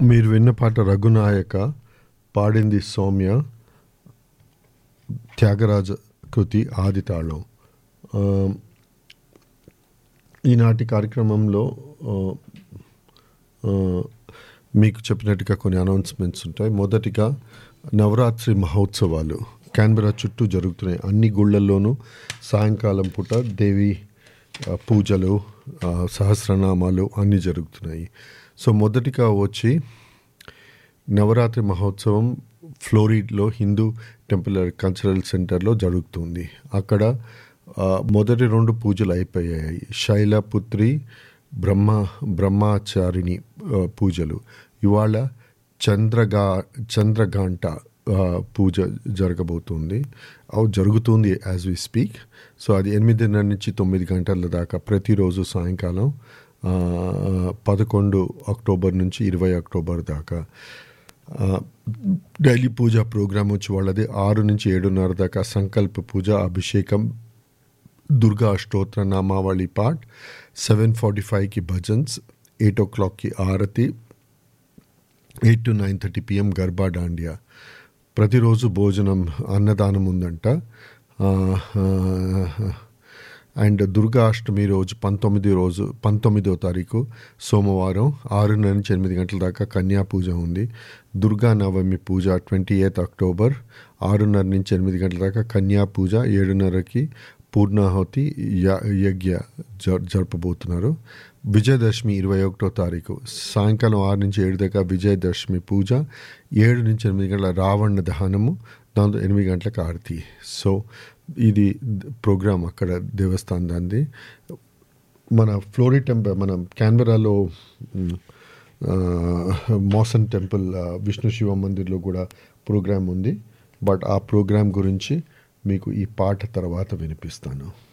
మీరు విన్న పాట రఘునాయక పాడింది సౌమ్య త్యాగరాజ కృతి ఆది తాళం ఆ, ఈనాటి కార్యక్రమంలో ఆ, ఆ, మీకు చెప్పినట్టుగా కొన్ని అనౌన్స్మెంట్స్ ఉంటాయి మొదటిగా నవరాత్రి మహోత్సవాలు క్యాన్బెరా చుట్టూ జరుగుతున్నాయి అన్ని గుళ్ళల్లోనూ సాయంకాలం పూట దేవి ఆ, పూజలు ఆ, సహస్రనామాలు అన్నీ జరుగుతున్నాయి సో మొదటిగా వచ్చి నవరాత్రి మహోత్సవం ఫ్లోరిడ్లో హిందూ టెంపుల్ కల్చరల్ సెంటర్లో జరుగుతుంది అక్కడ ఆ, మొదటి రెండు పూజలు అయిపోయాయి శైలపుత్రి బ్రహ్మ బ్రహ్మచారిణి ఆ, పూజలు ఇవాళ చంద్రగా చంద్రగాంట ఆ, పూజ జరగబోతుంది అవు జరుగుతుంది యాజ్ వి స్పీక్ సో అది ఎనిమిదిన్నర నుంచి తొమ్మిది గంటల దాకా ప్రతిరోజు సాయంకాలం ఆ, పదకొండు అక్టోబర్ నుంచి ఇరవై అక్టోబర్ దాకా ఆ, డైలీ పూజ ప్రోగ్రామ్ వచ్చి వాళ్ళది ఆరు నుంచి ఏడున్నర దాకా సంకల్ప పూజ అభిషేకం దుర్గా అష్టోత్తర నామావళి పాట్ సెవెన్ ఫార్టీ ఫైవ్కి భజన్స్ ఎయిట్ ఓ క్లాక్కి ఆరతి eight to nine thirty PM Garba Dandiya ప్రతిరోజు భోజనం అన్నదానం ఉందంట ఆ, ఆ, అండ్ దుర్గా అష్టమి రోజు పంతొమ్మిది రోజు పంతొమ్మిదో తారీఖు సోమవారం ఆరున్నర నుంచి ఎనిమిది గంటల దాకా కన్యా పూజ ఉంది దుర్గా నవమి పూజ ట్వంటీ ఎయిత్ అక్టోబర్ ఆరున్నర నుంచి ఎనిమిది గంటల దాకా కన్యా పూజ ఏడున్నరకి పూర్ణాహుతి య- యజ్ఞ జ- జరపబోతున్నారు విజయదశమి ఇరవై ఒకటో తారీఖు సాయంకాలం ఆరు నుంచి ఏడు దాకా విజయదశమి పూజ ఏడు నుంచి ఎనిమిది గంటల రావణ దహనము దాంతో ఎనిమిది గంటలకు ఆరతి సో ఇది ప్రోగ్రామ్ అక్కడ దేవస్థానం దాన్ని మన ఫ్లోరి టెంపుల్ మన క్యాన్బెరాలో మ్, ఆ, మోసన్ టెంపుల్ ఆ, విష్ణు శివ మందిర్లో కూడా ప్రోగ్రామ్ ఉంది బట్ ఆ ప్రోగ్రామ్ గురించి మీకు ఈ పాట తర్వాత వినిపిస్తాను